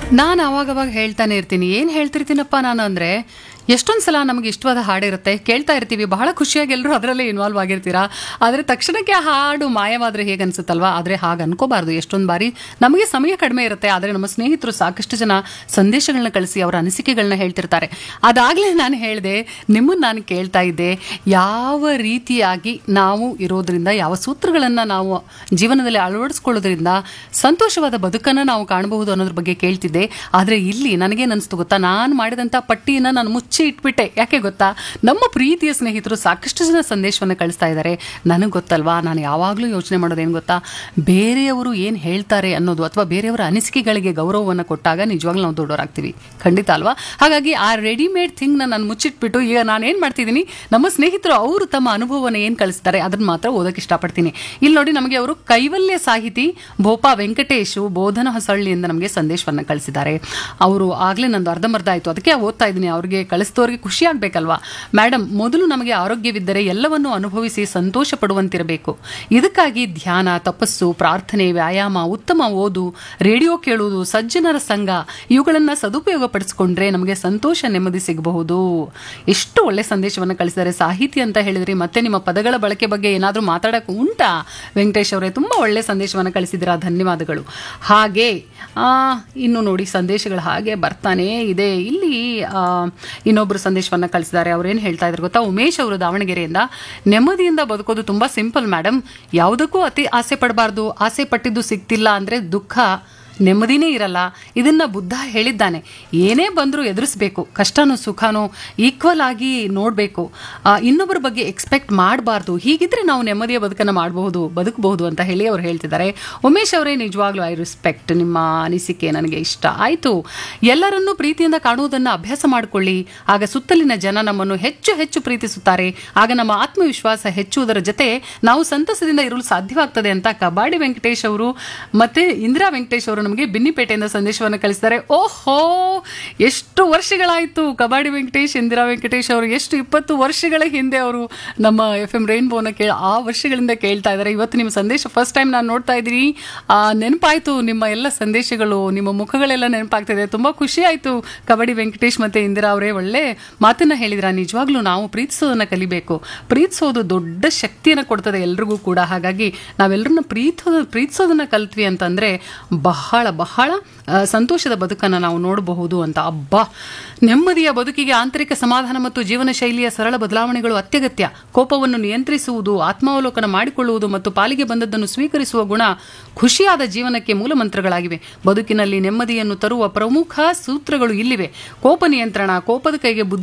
ನಾನು ಅವಾಗವಾಗ ಹೇಳ್ತಾನೆ ಇರ್ತೀನಿ ಏನು ಹೇಳ್ತಿರ್ತೀನಪ್ಪ ನಾನು ಅಂದರೆ ಎಷ್ಟೊಂದು ಸಲ ನಮಗೆ ಇಷ್ಟವಾದ ಹಾಡಿರುತ್ತೆ ಕೇಳ್ತಾ ಇರ್ತೀವಿ ಬಹಳ ಖುಷಿಯಾಗಿ ಎಲ್ಲರೂ ಅದರಲ್ಲೇ ಇನ್ವಾಲ್ವ್ ಆಗಿರ್ತೀರಾ ಆದರೆ ತಕ್ಷಣಕ್ಕೆ ಆ ಹಾಡು ಮಾಯವಾದರೆ ಹೇಗೆ ಅನ್ಸುತ್ತಲ್ವಾ ಆದರೆ ಹಾಗೆ ಅನ್ಕೋಬಾರ್ದು ಎಷ್ಟೊಂದು ಬಾರಿ ನಮಗೆ ಸಮಯ ಕಡಿಮೆ ಇರುತ್ತೆ ಆದರೆ ನಮ್ಮ ಸ್ನೇಹಿತರು ಸಾಕಷ್ಟು ಜನ ಸಂದೇಶಗಳನ್ನ ಕಳಿಸಿ ಅವರ ಅನಿಸಿಕೆಗಳನ್ನ ಹೇಳ್ತಿರ್ತಾರೆ ಅದಾಗಲೇ ನಾನು ಹೇಳಿದೆ ನಿಮ್ಮನ್ನು ನಾನು ಕೇಳ್ತಾ ಇದ್ದೆ ಯಾವ ರೀತಿಯಾಗಿ ನಾವು ಇರೋದ್ರಿಂದ ಯಾವ ಸೂತ್ರಗಳನ್ನು ನಾವು ಜೀವನದಲ್ಲಿ ಅಳವಡಿಸ್ಕೊಳ್ಳೋದ್ರಿಂದ ಸಂತೋಷವಾದ ಬದುಕನ್ನು ನಾವು ಕಾಣಬಹುದು ಅನ್ನೋದ್ರ ಬಗ್ಗೆ ಕೇಳ್ತಿದ್ದೆ ಆದರೆ ಇಲ್ಲಿ ನನಗೇನು ಅನಿಸ್ತು ಗೊತ್ತಾ ನಾನು ಮಾಡಿದಂಥ ಪಟ್ಟಿಯನ್ನು ನಾನು ಮುಚ್ಚಿ ಇಟ್ಬಿಟ್ಟೆ ಯಾಕೆ ಗೊತ್ತಾ ನಮ್ಮ ಪ್ರೀತಿಯ ಸ್ನೇಹಿತರು ಸಾಕಷ್ಟು ಜನ ಸಂದೇಶವನ್ನು ಕಳಿಸ್ತಾ ಇದ್ದಾರೆ ನನಗೆ ಗೊತ್ತಲ್ವಾ ನಾನು ಯಾವಾಗಲೂ ಯೋಚನೆ ಮಾಡೋದೇನು ಗೊತ್ತಾ ಬೇರೆಯವರು ಏನು ಹೇಳ್ತಾರೆ ಅನ್ನೋದು ಅಥವಾ ಬೇರೆಯವರ ಅನಿಸಿಕೆಗಳಿಗೆ ಗೌರವವನ್ನು ಕೊಟ್ಟಾಗ ನಿಜವಾಗ್ಲೂ ನಾವು ದೊಡ್ಡವರಾಗ್ತೀವಿ ಖಂಡಿತ ಅಲ್ವಾ ಹಾಗಾಗಿ ಆ ರೆಡಿಮೇಡ್ ಥಿಂಗ್ನ ನಾನು ಮುಚ್ಚಿಟ್ಬಿಟ್ಟು ಈಗ ನಾನು ಏನು ಮಾಡ್ತಿದ್ದೀನಿ ನಮ್ಮ ಸ್ನೇಹಿತರು ಅವರು ತಮ್ಮ ಅನುಭವವನ್ನು ಏನು ಕಳಿಸ್ತಾರೆ ಅದನ್ನು ಮಾತ್ರ ಓದೋಕೆ ಇಷ್ಟಪಡ್ತೀನಿ ಇಲ್ಲಿ ನೋಡಿ ನಮಗೆ ಅವರು ಕೈವಲ್ಯ ಸಾಹಿತಿ ಭೋಪಾ ವೆಂಕಟೇಶು ಬೋಧನ ಹೊಸಳ್ಳಿಯಿಂದ ನಮಗೆ ಸಂದೇಶವನ್ನು ಕಳಿಸಿದ್ದಾರೆ ಅವರು ಆಗಲೇ ನಂದು ಅರ್ಧಂಬರ್ಧ ಆಯಿತು ಅದಕ್ಕೆ ಓದ್ತಾ ಇದ್ದೀನಿ ಅವ್ರಿಗೆ ಕಳಿಸಿದವ್ರಿಗೆ ಖುಷಿ ಆಗಬೇಕಲ್ವಾ ಮೇಡಮ್ ಮೊದಲು ನಮಗೆ ಆರೋಗ್ಯವಿದ್ದರೆ ಎಲ್ಲವನ್ನು ಅನುಭವಿಸಿ ಸಂತೋಷ ಪಡುವಂತಿರಬೇಕು ಇದಕ್ಕಾಗಿ ಧ್ಯಾನ ತಪಸ್ಸು ಪ್ರಾರ್ಥನೆ ವ್ಯಾಯಾಮ ಉತ್ತಮ ಓದು ರೇಡಿಯೋ ಕೇಳುವುದು ಸಜ್ಜನರ ಸಂಘ ಇವುಗಳನ್ನು ಸದುಪಯೋಗ ಪಡಿಸ್ಕೊಂಡ್ರೆ ನಮಗೆ ಸಂತೋಷ ನೆಮ್ಮದಿ ಸಿಗಬಹುದು ಎಷ್ಟು ಒಳ್ಳೆ ಸಂದೇಶವನ್ನು ಕಳಿಸಿದ್ದಾರೆ ಸಾಹಿತಿ ಅಂತ ಹೇಳಿದ್ರಿ ಮತ್ತೆ ನಿಮ್ಮ ಪದಗಳ ಬಳಕೆ ಬಗ್ಗೆ ಏನಾದರೂ ಮಾತಾಡಕ್ಕೆ ಉಂಟಾ ವೆಂಕಟೇಶ್ ಅವರೇ ತುಂಬ ಒಳ್ಳೆ ಸಂದೇಶವನ್ನು ಕಳಿಸಿದ್ದೀರಾ ಧನ್ಯವಾದಗಳು ಹಾಗೆ ಆ, ಇನ್ನು ನೋಡಿ ಸಂದೇಶಗಳು ಹಾಗೆ ಬರ್ತಾನೇ ಇದೆ ಇಲ್ಲಿ ಆ, ಇನ್ನೊಬ್ರು ಸಂದೇಶವನ್ನು ಕಳಿಸಿದ್ದಾರೆ ಅವ್ರೇನು ಹೇಳ್ತಾ ಇದ್ರು ಗೊತ್ತಾ ಉಮೇಶ್ ಅವರು ದಾವಣಗೆರೆಯಿಂದ ನೆಮ್ಮದಿಯಿಂದ ಬದುಕೋದು ತುಂಬ ಸಿಂಪಲ್ ಮೇಡಮ್ ಯಾವುದಕ್ಕೂ ಅತಿ ಆಸೆ ಪಡಬಾರ್ದು ಆಸೆ ಪಟ್ಟಿದ್ದು ಸಿಗ್ತಿಲ್ಲ ಅಂದರೆ ದುಃಖ ನೆಮ್ಮದಿನೇ ಇರಲ್ಲ ಇದನ್ನ ಬುದ್ಧ ಹೇಳಿದ್ದಾನೆ ಏನೇ ಬಂದರೂ ಎದುರಿಸ್ಬೇಕು ಕಷ್ಟನೋ ಸುಖನೋ ಈಕ್ವಲ್ ಆಗಿ ನೋಡಬೇಕು ಇನ್ನೊಬ್ಬರ ಬಗ್ಗೆ ಎಕ್ಸ್ಪೆಕ್ಟ್ ಮಾಡಬಾರ್ದು ಹೀಗಿದ್ರೆ ನಾವು ನೆಮ್ಮದಿಯ ಬದುಕನ್ನು ಮಾಡಬಹುದು ಬದುಕಬಹುದು ಅಂತ ಹೇಳಿ ಅವ್ರು ಹೇಳ್ತಿದ್ದಾರೆ ಉಮೇಶ್ ಅವರೇ ನಿಜವಾಗ್ಲೂ ಐ ರೆಸ್ಪೆಕ್ಟ್ ನಿಮ್ಮ ಅನಿಸಿಕೆ ನನಗೆ ಇಷ್ಟ ಆಯಿತು ಎಲ್ಲರನ್ನೂ ಪ್ರೀತಿಯಿಂದ ಕಾಣುವುದನ್ನು ಅಭ್ಯಾಸ ಮಾಡಿಕೊಳ್ಳಿ ಆಗ ಸುತ್ತಲಿನ ಜನ ನಮ್ಮನ್ನು ಹೆಚ್ಚು ಹೆಚ್ಚು ಪ್ರೀತಿಸುತ್ತಾರೆ ಆಗ ನಮ್ಮ ಆತ್ಮವಿಶ್ವಾಸ ಹೆಚ್ಚುವುದರ ಜೊತೆ ನಾವು ಸಂತಸದಿಂದ ಇರಲು ಸಾಧ್ಯವಾಗ್ತದೆ ಅಂತ ಕಬಾಡಿ ವೆಂಕಟೇಶ್ ಅವರು ಮತ್ತೆ ಇಂದಿರಾ ವೆಂಕಟೇಶ್ ಅವರು ನಮಗೆ ಬಿನ್ನಿಪೇಟೆಯಿಂದ ಸಂದೇಶವನ್ನು ಕಳಿಸಿದ್ದಾರೆ ಓಹೋ ಎಷ್ಟು ವರ್ಷಗಳಾಯಿತು ಕಬಾಡಿ ವೆಂಕಟೇಶ್ ಇಂದಿರಾ ವೆಂಕಟೇಶ್ ಅವರು ಎಷ್ಟು ಇಪ್ಪತ್ತು ವರ್ಷಗಳ ಹಿಂದೆ ಅವರು ನಮ್ಮ ಎಫ್ ಎಂ ರೈನ್ಬೋನ ಕೇಳ ಆ ವರ್ಷಗಳಿಂದ ಕೇಳ್ತಾ ಇದ್ದಾರೆ ಇವತ್ತು ನಿಮ್ಮ ಸಂದೇಶ ಫಸ್ಟ್ ಟೈಮ್ ನಾನು ನೋಡ್ತಾ ಇದ್ದೀನಿ ಆ, ನೆನಪಾಯ್ತು ನಿಮ್ಮ ಎಲ್ಲ ಸಂದೇಶಗಳು ನಿಮ್ಮ ಮುಖಗಳೆಲ್ಲ ನೆನಪಾಗ್ತಿದೆ ತುಂಬ ಖುಷಿ ಆಯಿತು ಕಬಡ್ಡಿ ವೆಂಕಟೇಶ್ ಮತ್ತು ಇಂದಿರಾ ಅವರೇ ಒಳ್ಳೆ ಮಾತನ್ನ ಹೇಳಿದ್ರ ನಿಜವಾಗ್ಲೂ ನಾವು ಪ್ರೀತಿಸೋದನ್ನ ಕಲಿಬೇಕು ಪ್ರೀತಿಸೋದು ದೊಡ್ಡ ಶಕ್ತಿಯನ್ನು ಕೊಡ್ತದೆ ಎಲ್ರಿಗೂ ಕೂಡ ಹಾಗಾಗಿ ನಾವೆಲ್ಲರನ್ನ ಪ್ರೀತಿಸೋದು ಪ್ರೀತಿಸೋದನ್ನ ಕಲ್ತ್ವಿ ಅಂತಂದರೆ ಬಹಳ ಬಹಳ ಆ, ಸಂತೋಷದ ಬದುಕನ್ನು ನಾವು ನೋಡಬಹುದು ಅಂತ ಅಬ್ಬಾ ನೆಮ್ಮದಿಯ ಬದುಕಿಗೆ ಆಂತರಿಕ ಸಮಾಧಾನ ಮತ್ತು ಜೀವನ ಶೈಲಿಯ ಸರಳ ಬದಲಾವಣೆಗಳು ಅತ್ಯಗತ್ಯ ಕೋಪವನ್ನು ನಿಯಂತ್ರಿಸುವುದು ಆತ್ಮಾವಲೋಕನ ಮಾಡಿಕೊಳ್ಳುವುದು ಮತ್ತು ಪಾಲಿಗೆ ಬಂದದ್ದನ್ನು ಸ್ವೀಕರಿಸುವ ಗುಣ ಖುಷಿಯಾದ ಜೀವನಕ್ಕೆ ಮೂಲ ಮಂತ್ರಗಳಾಗಿವೆ ಬದುಕಿನಲ್ಲಿ ನೆಮ್ಮದಿಯನ್ನು ತರುವ ಪ್ರಮುಖ ಸೂತ್ರಗಳು ಇಲ್ಲಿವೆ ಕೋಪ ನಿಯಂತ್ರಣ ಕೋಪದ ಕೈಗೆ ಬುದ್ಧಿ